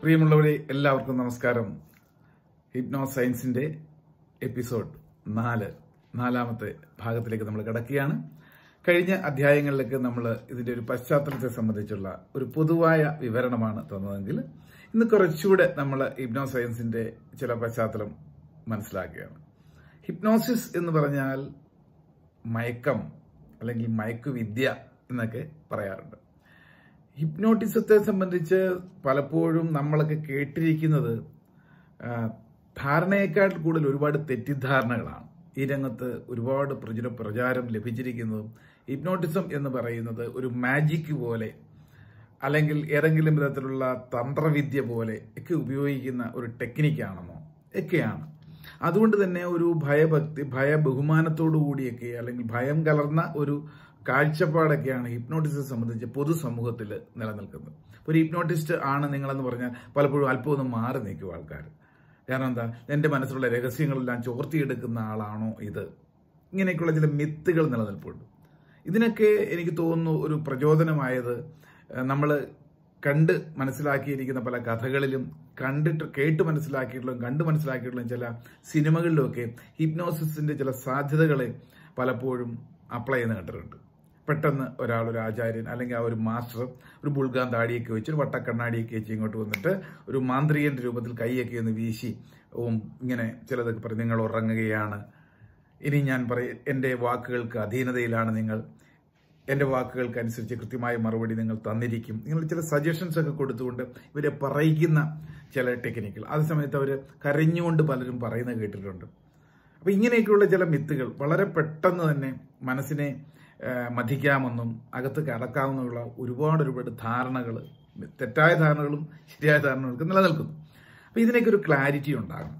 പ്രിയമുള്ളവരെ എല്ലാവർക്കും നമസ്കാരം ഹിപ്നോ സയൻസിന്റെ എപ്പിസോഡ് നാല് നാലാമത്തെ ഭാഗത്തിലേക്ക് നമ്മൾ കിടക്കുകയാണ് കഴിഞ്ഞ അധ്യായങ്ങളിലേക്ക് നമ്മൾ ഇതിന്റെ ഒരു പശ്ചാത്തലത്തെ സംബന്ധിച്ചുള്ള ഒരു പൊതുവായ വിവരണമാണ് തന്നതെങ്കിൽ ഇന്ന് കുറച്ചുകൂടെ നമ്മൾ ഹിപ്നോ സയൻസിന്റെ ചില പശ്ചാത്തലം മനസ്സിലാക്കുകയാണ് ഹിപ്നോസിസ് എന്ന് പറഞ്ഞാൽ മയക്കം അല്ലെങ്കിൽ മയക്കുവിദ്യ എന്നൊക്കെ പറയാറുണ്ട് ഹിപ്നോട്ടിസത്തെ സംബന്ധിച്ച് പലപ്പോഴും നമ്മളൊക്കെ കേട്ടിരിക്കുന്നത് ആ, ധാരണയേക്കാൾ കൂടുതൽ ഒരുപാട് തെറ്റിദ്ധാരണകളാണ് ഈ രംഗത്ത് ഒരുപാട് പ്രചുര പ്രചാരം ലഭിച്ചിരിക്കുന്നതും ഹിപ്നോട്ടിസം എന്ന് പറയുന്നത് ഒരു മാജിക് പോലെ അല്ലെങ്കിൽ ഏതെങ്കിലും വിധത്തിലുള്ള തന്ത്രവിദ്യ പോലെ ഒക്കെ ഉപയോഗിക്കുന്ന ഒരു ടെക്നിക്കാണെന്നോ ഒക്കെയാണ് അതുകൊണ്ട് തന്നെ ഒരു ഭയഭക്തി ഭയ ബഹുമാനത്തോടു കൂടിയൊക്കെ അല്ലെങ്കിൽ ഭയം കലർന്ന ഒരു കാഴ്ചപ്പാടൊക്കെയാണ് ഹിപ്നോട്ടിസം സംബന്ധിച്ച് പൊതുസമൂഹത്തിൽ നിലനിൽക്കുന്നത് ഒരു ഹിപ്നോട്ടിസ്റ്റ് ആണ് നിങ്ങളെന്ന് പറഞ്ഞാൽ പലപ്പോഴും അല്പം ഒന്ന് മാറി നിൽക്കും ആൾക്കാർ കാരണം എന്താ എൻ്റെ മനസ്സിലുള്ള രഹസ്യങ്ങളെല്ലാം ചോർത്തിയെടുക്കുന്ന ആളാണോ ഇത് ഇങ്ങനെയൊക്കെയുള്ള ചില മിത്തുകൾ നിലനിൽപ്പുണ്ട് ഇതിനൊക്കെ എനിക്ക് തോന്നുന്നു ഒരു പ്രചോദനമായത് നമ്മൾ കണ്ട് മനസ്സിലാക്കിയിരിക്കുന്ന പല കഥകളിലും കണ്ടിട്ട് കേട്ട് മനസ്സിലാക്കിയിട്ടുള്ളതും കണ്ട് മനസ്സിലാക്കിയിട്ടുള്ളതും ചില സിനിമകളിലുമൊക്കെ ഹിപ്നോസിസിന്റെ ചില സാധ്യതകളെ പലപ്പോഴും അപ്ലൈ ചെയ്യുന്ന കണ്ടിട്ടുണ്ട് പെട്ടെന്ന് ഒരാൾ ഒരു ആചാര്യൻ അല്ലെങ്കിൽ ആ ഒരു മാസ്റ്റർ ഒരു ബുൾഗാൻ താടിയൊക്കെ വെച്ച് ഒരു വട്ടക്കണ്ണാടിയൊക്കെ വെച്ച് ഇങ്ങോട്ട് വന്നിട്ട് ഒരു മാന്ത്രികന്റെ രൂപത്തിൽ കൈയൊക്കെ ഒന്ന് വീശി ഓം ഇങ്ങനെ ചിലതൊക്കെ പറയും നിങ്ങൾ ഉറങ്ങുകയാണ് ഇനി ഞാൻ പറയും എൻ്റെ വാക്കുകൾക്ക് അധീനതയിലാണ് നിങ്ങൾ എൻ്റെ വാക്കുകൾക്കനുസരിച്ച് കൃത്യമായ മറുപടി നിങ്ങൾ തന്നിരിക്കും നിങ്ങൾ ചില സജഷൻസ് ഒക്കെ കൊടുത്തുകൊണ്ട് ഇവരെ പറയിക്കുന്ന ചില ടെക്നിക്കുകൾ അതേ സമയത്ത് അവർ കരഞ്ഞുകൊണ്ട് പലരും പറയുന്നത് കേട്ടിട്ടുണ്ട് അപ്പൊ ഇങ്ങനെയൊക്കെയുള്ള ചില മിത്തുകൾ വളരെ പെട്ടെന്ന് തന്നെ മനസ്സിനെ ആ, മഥിക്കാമെന്നും അകത്ത് കടക്കാമെന്നുള്ള ഒരുപാട് ഒരുപാട് ധാരണകൾ തെറ്റായ ധാരണകളും ശരിയായ ധാരണകൾക്ക് നിലനിൽക്കുന്നു അപ്പൊ ഇതിനൊക്കെ ഒരു ക്ലാരിറ്റി ഉണ്ടാകണം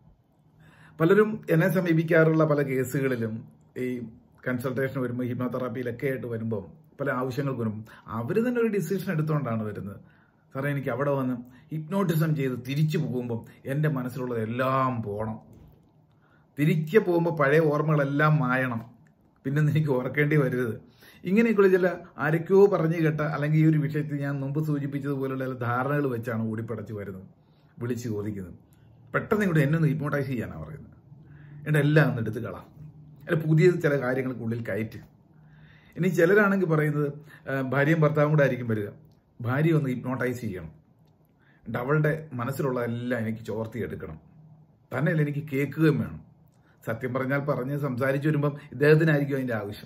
പലരും എന്നെ സമീപിക്കാറുള്ള പല കേസുകളിലും ഈ കൺസൾട്ടേഷൻ വരുമ്പോൾ ഹിപ്നോതെറാപ്പിയിലൊക്കെ ആയിട്ട് വരുമ്പോൾ പല ആവശ്യങ്ങൾക്ക് വരുമ്പോൾ അവർ തന്നെ ഒരു ഡിസിഷൻ എടുത്തുകൊണ്ടാണ് വരുന്നത് സാറേ എനിക്ക് അവിടെ വന്ന് ഹിപ്നോട്ടിസം ചെയ്ത് തിരിച്ചു പോകുമ്പോൾ എൻ്റെ മനസ്സിലുള്ളത് എല്ലാം പോകണം തിരികെ പോകുമ്പോൾ പഴയ ഓർമ്മകളെല്ലാം മായണം പിന്നെ എനിക്ക് ഓർക്കേണ്ടി വരരുത് ഇങ്ങനെയൊക്കെയുള്ള ചില ആരൊക്കെയോ പറഞ്ഞു കേട്ട അല്ലെങ്കിൽ ഈ ഒരു വിഷയത്തിൽ ഞാൻ മുമ്പ് സൂചിപ്പിച്ചതുപോലുള്ള ചില ധാരണകൾ വെച്ചാണ് ഓടിപ്പടച്ച് വരുന്നത് വിളിച്ച് ചോദിക്കുന്നത് പെട്ടെന്ന് ഇങ്ങോട്ട് എന്നെ ഒന്ന് ഹിപ്നോട്ടൈസ് ചെയ്യാനാണ് പറയുന്നത് എന്നിട്ട് എല്ലാം ഒന്ന് എടുത്ത് കളാം അല്ല പുതിയ ചില കാര്യങ്ങൾക്കുള്ളിൽ കയറ്റ് ഇനി ചിലരാണെങ്കിൽ പറയുന്നത് ആ, ഭാര്യയും ഭർത്താവും കൂടെ ആയിരിക്കും വരിക ഭാര്യ ഒന്ന് ഹിപ്നോട്ടൈസ് ചെയ്യണം എന്നിട്ട് അവളുടെ മനസ്സിലുള്ളതെല്ലാം എനിക്ക് ചോർത്തിയെടുക്കണം തന്നെയല്ല എനിക്ക് കേൾക്കുകയും വേണം സത്യം പറഞ്ഞാൽ പറഞ്ഞ് സംസാരിച്ചു വരുമ്പം ഇദ്ദേഹത്തിനായിരിക്കും അതിന്റെ ആവശ്യം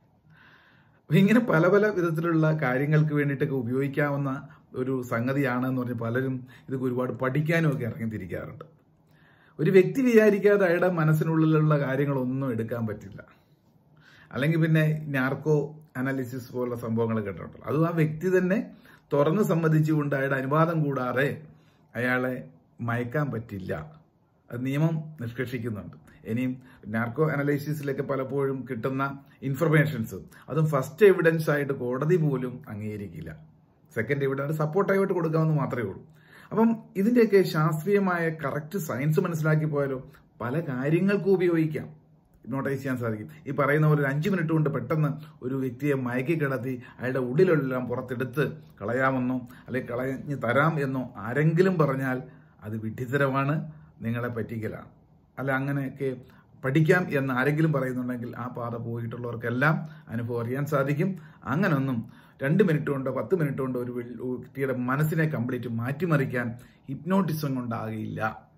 അപ്പൊ ഇങ്ങനെ പല പല വിധത്തിലുള്ള കാര്യങ്ങൾക്ക് വേണ്ടിയിട്ടൊക്കെ ഉപയോഗിക്കാവുന്ന ഒരു സംഗതിയാണെന്ന് പറഞ്ഞ് പലരും ഇതൊക്കെ ഒരുപാട് പഠിക്കാനും ഒക്കെ ഇറങ്ങി തിരിക്കാറുണ്ട് ഒരു വ്യക്തി വിചാരിക്കാതെ അയാളുടെ മനസ്സിനുള്ളിലുള്ള കാര്യങ്ങളൊന്നും എടുക്കാൻ പറ്റില്ല അല്ലെങ്കിൽ പിന്നെ നാർക്കോ അനാലിസിസ് പോലുള്ള സംഭവങ്ങൾ കേട്ടിട്ടുണ്ടല്ലോ അതും ആ വ്യക്തി തന്നെ തുറന്ന് സമ്മതിച്ചുകൊണ്ട് അയാളുടെ അനുവാദം കൂടാതെ അയാളെ മയക്കാൻ പറ്റില്ല അത് നിയമം നിഷ്കർഷിക്കുന്നുണ്ട് ഇനിയും നാർക്കോ അനലൈസിസിലൊക്കെ പലപ്പോഴും കിട്ടുന്ന ഇൻഫർമേഷൻസ് അതും ഫസ്റ്റ് എവിഡൻസ് ആയിട്ട് കോടതി പോലും അംഗീകരിക്കില്ല സെക്കൻഡ് എവിഡൻസ് സപ്പോർട്ടായിട്ട് കൊടുക്കാമെന്ന് മാത്രമേ ഉള്ളൂ അപ്പം ഇതിന്റെയൊക്കെ ശാസ്ത്രീയമായ കറക്റ്റ് സയൻസ് മനസ്സിലാക്കി പോയാലോ പല കാര്യങ്ങൾക്കും ഉപയോഗിക്കാം ഹിപ്നോട്ടൈസ് ചെയ്യാൻ സാധിക്കും ഈ പറയുന്ന പോലെ ഒരു അഞ്ച് മിനിറ്റ് കൊണ്ട് പെട്ടെന്ന് ഒരു വ്യക്തിയെ മയക്കി കിടത്തി അയാളുടെ ഉള്ളിലെല്ലാം പുറത്തെടുത്ത് കളയാമെന്നോ അല്ലെങ്കിൽ കളഞ്ഞ് തരാം എന്നോ ആരെങ്കിലും പറഞ്ഞാൽ അത് വിഡ്ഢിത്തരമാണ് നിങ്ങളെ പറ്റിക്കലാണ് അല്ല അങ്ങനെയൊക്കെ പഠിക്കാം എന്ന് ആരെങ്കിലും പറയുന്നുണ്ടെങ്കിൽ ആ പാത പോയിട്ടുള്ളവർക്കെല്ലാം അനുഭവം അറിയാൻ സാധിക്കും അങ്ങനൊന്നും രണ്ട് മിനിറ്റ് കൊണ്ടോ പത്ത് മിനിറ്റ് കൊണ്ടോ ഒരു വെൽ- ഒരു വ്യക്തിയുടെ മനസ്സിനെ കംപ്ലീറ്റ് മാറ്റിമറിക്കാൻ ഹിപ്നോട്ടിസം കൊണ്ടാകില്ല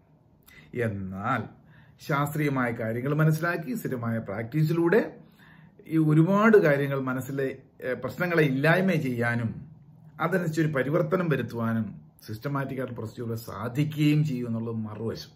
എന്നാൽ ശാസ്ത്രീയമായ കാര്യങ്ങൾ മനസ്സിലാക്കി സ്ഥിരമായ പ്രാക്ടീസിലൂടെ ഈ ഒരുപാട് കാര്യങ്ങൾ മനസ്സിലെ ഏഹ്, പ്രശ്നങ്ങളെ ഇല്ലായ്മ ചെയ്യാനും അതനുസരിച്ച് ഒരു പരിവർത്തനം വരുത്തുവാനും സിസ്റ്റമാറ്റിക് ആയിട്ട് പ്രൊസീജിയർ സാധിക്കുകയും ചെയ്യും എന്നുള്ളത് മറുവശം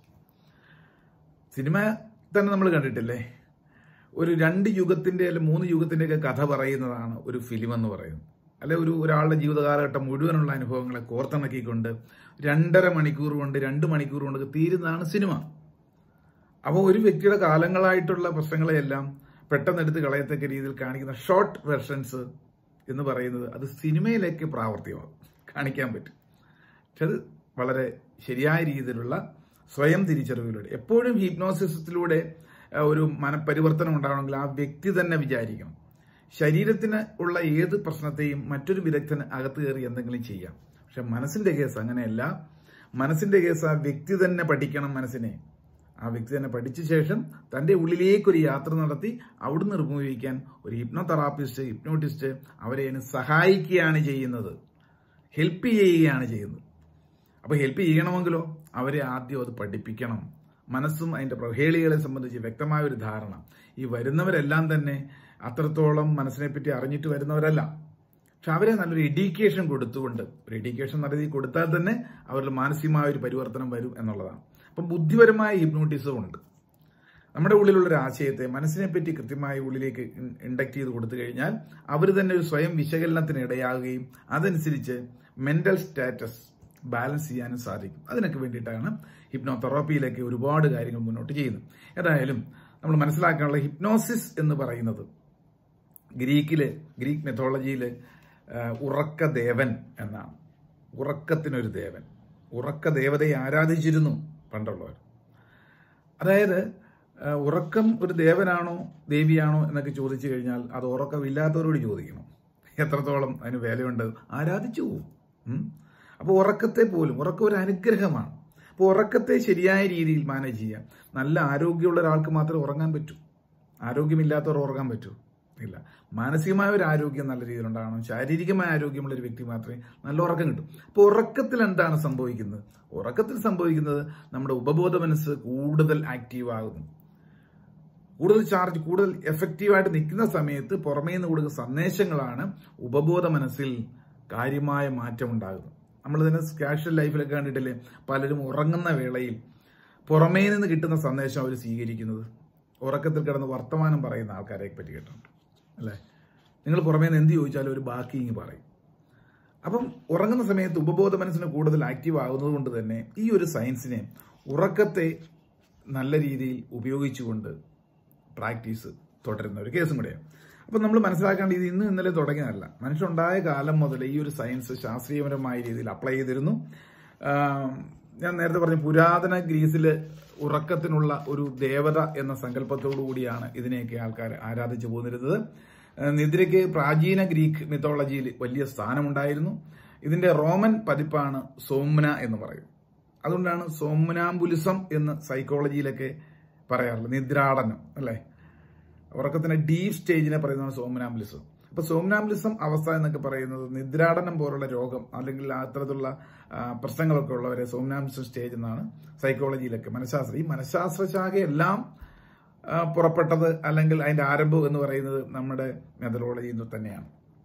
സിനിമ തന്നെ നമ്മൾ കണ്ടിട്ടില്ലേ ഒരു രണ്ട് യുഗത്തിന്റെ അല്ലെങ്കിൽ മൂന്ന് യുഗത്തിന്റെ ഒക്കെ കഥ പറയുന്നതാണ് ഒരു ഫിലിം എന്ന് പറയുന്നത് അല്ലെ ഒരു ഒരാളുടെ ജീവിതകാലഘട്ടം മുഴുവനുള്ള അനുഭവങ്ങളെ കോർത്തിണക്കിക്കൊണ്ട് രണ്ടര മണിക്കൂർ കൊണ്ട് രണ്ട് മണിക്കൂർ കൊണ്ട് തീരുന്നതാണ് സിനിമ അപ്പോൾ ഒരു വ്യക്തിയുടെ കാലങ്ങളായിട്ടുള്ള പ്രശ്നങ്ങളെയെല്ലാം പെട്ടെന്ന് എടുത്ത് കളയത്തക്ക രീതിയിൽ കാണിക്കുന്ന ഷോർട്ട് വെർഷൻസ് എന്ന് പറയുന്നത് അത് സിനിമയിലേക്ക് പ്രാവർത്തികമാകും കാണിക്കാൻ പറ്റും പക്ഷെ അത് വളരെ ശരിയായ രീതിയിലുള്ള സ്വയം തിരിച്ചറിവിലൂടെ എപ്പോഴും ഹിപ്നോസിസത്തിലൂടെ ആ, ഒരു മനപരിവർത്തനം ഉണ്ടാവണമെങ്കിൽ ആ വ്യക്തി തന്നെ വിചാരിക്കണം ശരീരത്തിന് ഉള്ള ഏത് പ്രശ്നത്തെയും മറ്റൊരു വിദഗ്ധന് അകത്ത് കയറി എന്തെങ്കിലും ചെയ്യാം പക്ഷെ മനസ്സിന്റെ കേസ് അങ്ങനെയല്ല മനസ്സിന്റെ കേസ് ആ വ്യക്തി തന്നെ പഠിക്കണം മനസ്സിനെ ആ വ്യക്തി തന്നെ പഠിച്ച ശേഷം തന്റെ ഉള്ളിലേക്കൊരു യാത്ര നടത്തി അവിടുന്ന് റിമൂവ് ചെയ്യിക്കാൻ ഒരു ഹിപ്നോ തെറാപ്പിസ്റ്റ് ഹിപ്നോട്ടിസ്റ്റ് അവരെ അതിന് സഹായിക്കുകയാണ് ചെയ്യുന്നത് ഹെൽപ്പ് ചെയ്യുകയാണ് ചെയ്യുന്നത് അപ്പോൾ ഹെൽപ്പ് ചെയ്യണമെങ്കിലോ അവരെ ആദ്യം അത് പഠിപ്പിക്കണം മനസ്സും അതിന്റെ പ്രഹേളികളെ സംബന്ധിച്ച് വ്യക്തമായ ഒരു ധാരണ ഈ വരുന്നവരെല്ലാം തന്നെ അത്രത്തോളം മനസ്സിനെ പറ്റി അറിഞ്ഞിട്ട് വരുന്നവരല്ല പക്ഷെ അവരെ നല്ലൊരു എഡ്യൂക്കേഷൻ കൊടുത്തുകൊണ്ട് ഒരു എഡ്യൂക്കേഷൻ നടത്തി കൊടുത്താൽ തന്നെ അവരിൽ മാനസികമായ ഒരു പരിവർത്തനം വരും എന്നുള്ളതാണ് അപ്പം ബുദ്ധിപരമായ ഹിപ്നോട്ടിസം ഉണ്ട് നമ്മുടെ ഉള്ളിലുള്ള ഒരു ആശയത്തെ മനസ്സിനെ പറ്റി കൃത്യമായി ഉള്ളിലേക്ക് ഇൻഡക്ട് ചെയ്ത് കൊടുത്തു കഴിഞ്ഞാൽ അവർ തന്നെ ഒരു സ്വയം വിശകലനത്തിന് ഇടയാകുകയും അതനുസരിച്ച് മെന്റൽ സ്റ്റാറ്റസ് ബാലൻസ് ചെയ്യാനും സാധിക്കും അതിനൊക്കെ വേണ്ടിയിട്ടാണ് ഹിപ്നോ തെറാപ്പിയിലേക്ക് ഒരുപാട് കാര്യങ്ങൾ മുന്നോട്ട് ചെയ്യുന്നത് ഏതായാലും നമ്മൾ മനസ്സിലാക്കാനുള്ള ഹിപ്നോസിസ് എന്ന് പറയുന്നത് ഗ്രീക്കില് ഗ്രീക്ക് മെത്തോളജിയിൽ ഉറക്ക ദേവൻ എന്നാണ് ഉറക്കത്തിനൊരു ദേവൻ ഉറക്ക ദേവതയെ ആരാധിച്ചിരുന്നു പണ്ടുള്ളവർ അതായത് ആ, ഉറക്കം ഒരു ദേവനാണോ ദേവിയാണോ എന്നൊക്കെ ചോദിച്ചു കഴിഞ്ഞാൽ അത് ഉറക്കമില്ലാത്തവരോട് ചോദിക്കണം എത്രത്തോളം അതിന് വിലയുണ്ട് ആരാധിച്ചു പോവും ഉം. അപ്പോൾ ഉറക്കത്തെ പോലും ഉറക്കം ഒരു അനുഗ്രഹമാണ് അപ്പോൾ ഉറക്കത്തെ ശരിയായ രീതിയിൽ മാനേജ് ചെയ്യാം നല്ല ആരോഗ്യമുള്ള ഒരാൾക്ക് മാത്രമേ ഉറങ്ങാൻ പറ്റൂ ആരോഗ്യമില്ലാത്തവർ ഉറങ്ങാൻ പറ്റൂ ഇല്ല മാനസികമായ ഒരു ആരോഗ്യം നല്ല രീതിയിൽ ഉണ്ടാകണം ശാരീരികമായ ആരോഗ്യമുള്ള ഒരു വ്യക്തി മാത്രമേ നല്ല ഉറക്കം കിട്ടും അപ്പോൾ ഉറക്കത്തിൽ എന്താണ് സംഭവിക്കുന്നത് ഉറക്കത്തിൽ സംഭവിക്കുന്നത് നമ്മുടെ ഉപബോധ മനസ്സ് കൂടുതൽ ആക്റ്റീവ് ആകുന്നു കൂടുതൽ ചാർജ് കൂടുതൽ എഫക്റ്റീവായിട്ട് നിൽക്കുന്ന സമയത്ത് പുറമേ നിന്ന് കൊടുക്കുന്ന സന്ദേശങ്ങളാണ് ഉപബോധ മനസ്സിൽ കാര്യമായ മാറ്റം ഉണ്ടാകുന്നത് നമ്മൾ തന്നെ കാഷ്വൽ ലൈഫിലൊക്കെ കണ്ടിട്ടില്ലേ പലരും ഉറങ്ങുന്ന വേളയിൽ പുറമേ നിന്ന് കിട്ടുന്ന സന്ദേശം അവർ സ്വീകരിക്കുന്നത് ഉറക്കത്തിൽ കിടന്ന് വർത്തമാനം പറയുന്ന ആൾക്കാരെ പറ്റി കേട്ടിട്ടുണ്ട് അല്ലേ നിങ്ങൾ പുറമേ നിന്ന് എന്ത് ചോദിച്ചാലും ഒരു ബാക്കി ഇങ്ങ് പറയും അപ്പം ഉറങ്ങുന്ന സമയത്ത് ഉപബോധ മനസ്സിന് കൂടുതൽ ആക്റ്റീവ് ആകുന്നത് കൊണ്ട് തന്നെ ഈ ഒരു സയൻസിനെ ഉറക്കത്തെ നല്ല രീതിയിൽ ഉപയോഗിച്ചുകൊണ്ട് പ്രാക്ടീസ് തുടരുന്ന ഒരു കേസും കൂടെയാണ് അപ്പം നമ്മൾ മനസ്സിലാക്കേണ്ട ഇത് ഇന്ന് ഇന്നലെ തുടങ്ങിയതല്ല മനുഷ്യനുണ്ടായ കാലം മുതൽ ഈ ഒരു സയൻസ് ശാസ്ത്രീയപരമായ രീതിയിൽ അപ്ലൈ ചെയ്തിരുന്നു ആം, ഞാൻ നേരത്തെ പറഞ്ഞു പുരാതന ഗ്രീസില് ഉറക്കത്തിനുള്ള ഒരു ദേവത എന്ന സങ്കല്പത്തോടു കൂടിയാണ് ഇതിനെയൊക്കെ ആൾക്കാർ ആരാധിച്ചു പോന്നിരുന്നത് ആ, നിദ്രയ്ക്ക് പ്രാചീന ഗ്രീക്ക് മിത്തോളജിയിൽ വലിയ സ്ഥാനമുണ്ടായിരുന്നു ഇതിന്റെ റോമൻ പതിപ്പാണ് സോംന എന്ന് പറയും അതുകൊണ്ടാണ് സോംനാംബുലിസം എന്ന് സൈക്കോളജിയിലൊക്കെ പറയാറുള്ളത് നിദ്രാടനം അല്ലേ ഉറക്കത്തിന്റെ ഡീപ് സ്റ്റേജിനെ പറയുന്നതാണ് സോംനാംബുലിസം അപ്പൊ സോംനാംബുലിസം അവസ്ഥ എന്നൊക്കെ പറയുന്നത് നിദ്രാടനം പോലുള്ള രോഗം അല്ലെങ്കിൽ അത്തരത്തിലുള്ള ആ, പ്രശ്നങ്ങളൊക്കെ ഉള്ളവരെ സോംനാംബുലിസം സ്റ്റേജ് എന്നാണ് സൈക്കോളജിയിലൊക്കെ മനഃശാസ്ത്രം ഈ മനഃശാസ്ത്ര ശാഖയെല്ലാം ആ, പുറപ്പെട്ടത് അല്ലെങ്കിൽ അതിന്റെ ആരംഭം എന്ന് പറയുന്നത് നമ്മുടെ മെത്തഡോളജിയിൽ നിന്ന് തന്നെയാണ്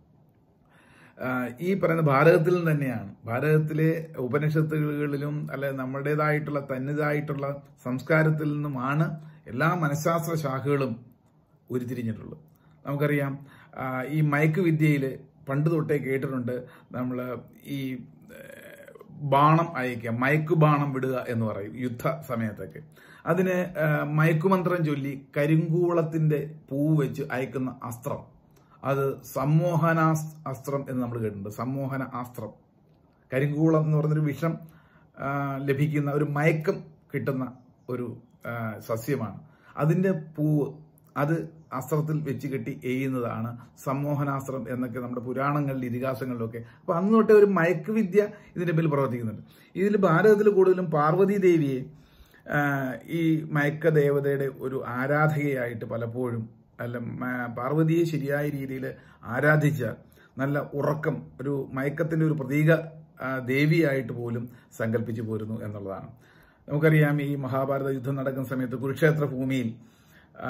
ആ, ഈ പറയുന്ന ഭാരതത്തിൽ നിന്ന് തന്നെയാണ് ഭാരതത്തിലെ ഉപനിഷത്തുകളിലും അല്ലെ നമ്മുടേതായിട്ടുള്ള തന്നിതായിട്ടുള്ള സംസ്കാരത്തിൽ നിന്നുമാണ് എല്ലാ മനഃശാസ്ത്ര ശാഖകളും ഉരുത്തിരിഞ്ഞിട്ടുള്ളത് നമുക്കറിയാം ആ, ഈ മയക്കുവിദ്യയിൽ പണ്ട് തൊട്ടേ കേട്ടിട്ടുണ്ട് നമ്മൾ ഈ ഏഹ്, ബാണം അയക്കുക മയക്കുബാണം വിടുക എന്ന് പറയും യുദ്ധ സമയത്തൊക്കെ അതിന് ആ, മയക്കുമന്ത്രം ചൊല്ലി കരിങ്കൂളത്തിന്റെ പൂവ് വെച്ച് അയക്കുന്ന അസ്ത്രം അത് സമ്മോഹനാസ് അസ്ത്രം എന്ന് നമ്മൾ കേട്ടിട്ടുണ്ട് സമ്മോഹന അസ്ത്രം കരിങ്കൂളം എന്ന് പറയുന്നൊരു വിഷം ആ, ലഭിക്കുന്ന ഒരു മയക്കം കിട്ടുന്ന ഒരു ആ, സസ്യമാണ് അതിന്റെ പൂവ് അത് അസ്ത്രത്തിൽ വെച്ച് കെട്ടി എയ്യുന്നതാണ് സമ്മോഹനാസ്ത്രം എന്നൊക്കെ നമ്മുടെ പുരാണങ്ങളിൽ ഇതിഹാസങ്ങളിലൊക്കെ അപ്പൊ അന്ന് തൊട്ടേ ഒരു മയക്കുവിദ്യ ഇതിന്റെ പേരിൽ പ്രവർത്തിക്കുന്നുണ്ട് ഇതിൽ ഭാരതത്തിൽ കൂടുതലും പാർവതി ദേവിയെ ആ, ഈ മയക്ക ദേവതയുടെ ഒരു ആരാധകയായിട്ട് പലപ്പോഴും അല്ല മ- പാർവതിയെ ശരിയായ രീതിയിൽ ആരാധിച്ചാൽ നല്ല ഉറക്കം ഒരു മയക്കത്തിന്റെ ഒരു പ്രതീക ആ, ദേവിയായിട്ട് പോലും സങ്കല്പിച്ചു പോരുന്നു എന്നുള്ളതാണ് നമുക്കറിയാം ഈ മഹാഭാരത യുദ്ധം നടക്കുന്ന സമയത്ത് കുരുക്ഷേത്ര ഭൂമിയിൽ ആ,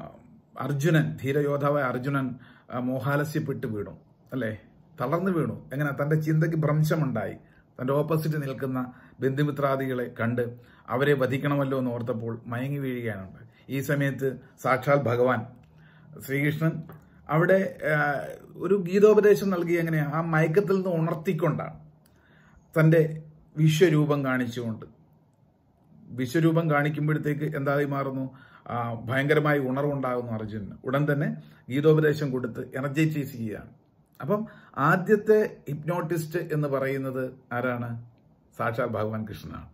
അർജുനൻ ധീരയോദ്ധാവായ അർജുനൻ ആ, മോഹാലസ്യപ്പെട്ട് വീണു അല്ലേ തളർന്നു വീണു എങ്ങനെ തന്റെ ചിന്തയ്ക്ക് ഭ്രംശമുണ്ടായി തന്റെ ഓപ്പോസിറ്റ് നിൽക്കുന്ന ബന്ധുമിത്രാദികളെ കണ്ട് അവരെ വധിക്കണമല്ലോ എന്ന് ഓർത്തപ്പോൾ മയങ്ങി വീഴുകയാണ് ഈ സമയത്ത് സാക്ഷാൽ ഭഗവാൻ ശ്രീകൃഷ്ണൻ അവിടെ ആ, ഒരു ഗീതോപദേശം നൽകി എങ്ങനെയാ ആ മയക്കത്തിൽ നിന്ന് ഉണർത്തിക്കൊണ്ടാണ് തന്റെ വിശ്വരൂപം കാണിച്ചുകൊണ്ട് വിശ്വരൂപം കാണിക്കുമ്പോഴത്തേക്ക് എന്തായി മാറുന്നു ആ, ഭയങ്കരമായി ഉണർവുണ്ടാകുന്നു അർജുനന് ഉടൻ തന്നെ ഗീതോപദേശം കൊടുത്ത് എനർജൈറ്റൈസ് ചെയ്യുകയാണ് അപ്പം ആദ്യത്തെ ഹിപ്നോട്ടിസ്റ്റ് എന്ന് പറയുന്നത് ആരാണ് സാക്ഷാൽ ഭഗവാൻ കൃഷ്ണനാണ്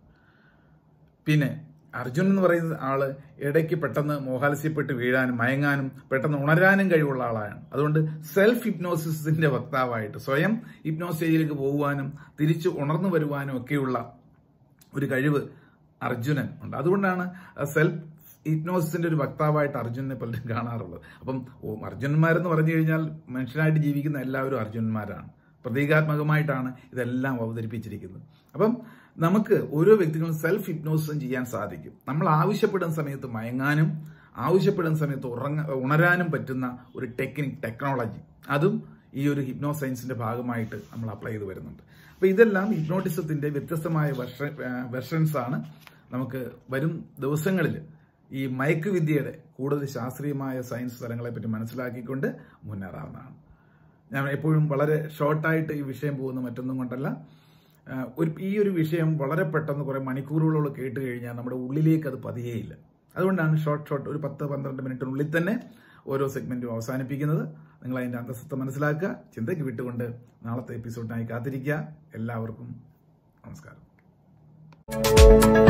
പിന്നെ അർജുനൻ എന്ന് പറയുന്ന ആള് ഇടയ്ക്ക് പെട്ടെന്ന് മോഹാലസ്യപ്പെട്ട് വീഴാനും മയങ്ങാനും പെട്ടെന്ന് ഉണരാനും കഴിവുള്ള ആളാണ് അതുകൊണ്ട് സെൽഫ് ഹിപ്നോസിസിന്റെ വക്താവായിട്ട് സ്വയം ഹിപ്നോസ് സ്റ്റേജിലേക്ക് പോകുവാനും തിരിച്ചു ഉണർന്നു വരുവാനും ഒക്കെയുള്ള ഒരു കഴിവ് അർജുനൻ ഉണ്ട് അതുകൊണ്ടാണ് സെൽഫ് ഹിപ്നോസിന്റെ ഒരു വക്താവായിട്ട് അർജുനനെ പലരും കാണാറുള്ളത് അപ്പം ഓ അർജുനന്മാരെന്ന് പറഞ്ഞു കഴിഞ്ഞാൽ മനുഷ്യനായിട്ട് ജീവിക്കുന്ന എല്ലാവരും അർജുനന്മാരാണ് പ്രതീകാത്മകമായിട്ടാണ് ഇതെല്ലാം അവതരിപ്പിച്ചിരിക്കുന്നത് അപ്പം നമുക്ക് ഓരോ വ്യക്തികളും സെൽഫ് ഹിപ്നോസിസം ചെയ്യാൻ സാധിക്കും നമ്മൾ ആവശ്യപ്പെടുന്ന സമയത്ത് മയങ്ങാനും ആവശ്യപ്പെടുന്ന സമയത്ത് ഉറങ്ങ ഉണരാനും പറ്റുന്ന ഒരു ടെക്നിക് ടെക്നോളജി അതും ഈ ഒരു ഹിപ്നോ സയൻസിന്റെ ഭാഗമായിട്ട് നമ്മൾ അപ്ലൈ ചെയ്ത് വരുന്നുണ്ട് അപ്പൊ ഇതെല്ലാം ഹിപ്നോട്ടിസത്തിന്റെ വ്യത്യസ്തമായ വെർഷൻസ് ആണ് നമുക്ക് വരും ദിവസങ്ങളിൽ ഈ മയക്കുവിദ്യയുടെ കൂടുതൽ ശാസ്ത്രീയമായ സയൻസ് തലങ്ങളെ പറ്റി മനസ്സിലാക്കിക്കൊണ്ട് മുന്നേറാവുന്നതാണ് ഞാൻ എപ്പോഴും വളരെ ഷോർട്ടായിട്ട് ഈ വിഷയം പോകുന്ന മറ്റൊന്നും കൊണ്ടല്ല ആ, ഒരു ഈ ഒരു വിഷയം വളരെ പെട്ടെന്ന് കുറെ മണിക്കൂറുകളോളം കേട്ട് കഴിഞ്ഞാൽ നമ്മുടെ ഉള്ളിലേക്ക് അത് പതിയേയില്ല അതുകൊണ്ടാണ് ഷോർട്ട് ഷോർട്ട് ഒരു പത്ത് പന്ത്രണ്ട് മിനിറ്റിനുള്ളിൽ തന്നെ ഓരോ സെഗ്മെന്റും അവസാനിപ്പിക്കുന്നത് നിങ്ങൾ അതിന്റെ അന്തസ്സത്ത മനസ്സിലാക്കുക ചിന്തയ്ക്ക് വിട്ടുകൊണ്ട് നാളത്തെ എപ്പിസോഡിനായി കാത്തിരിക്കുക എല്ലാവർക്കും നമസ്കാരം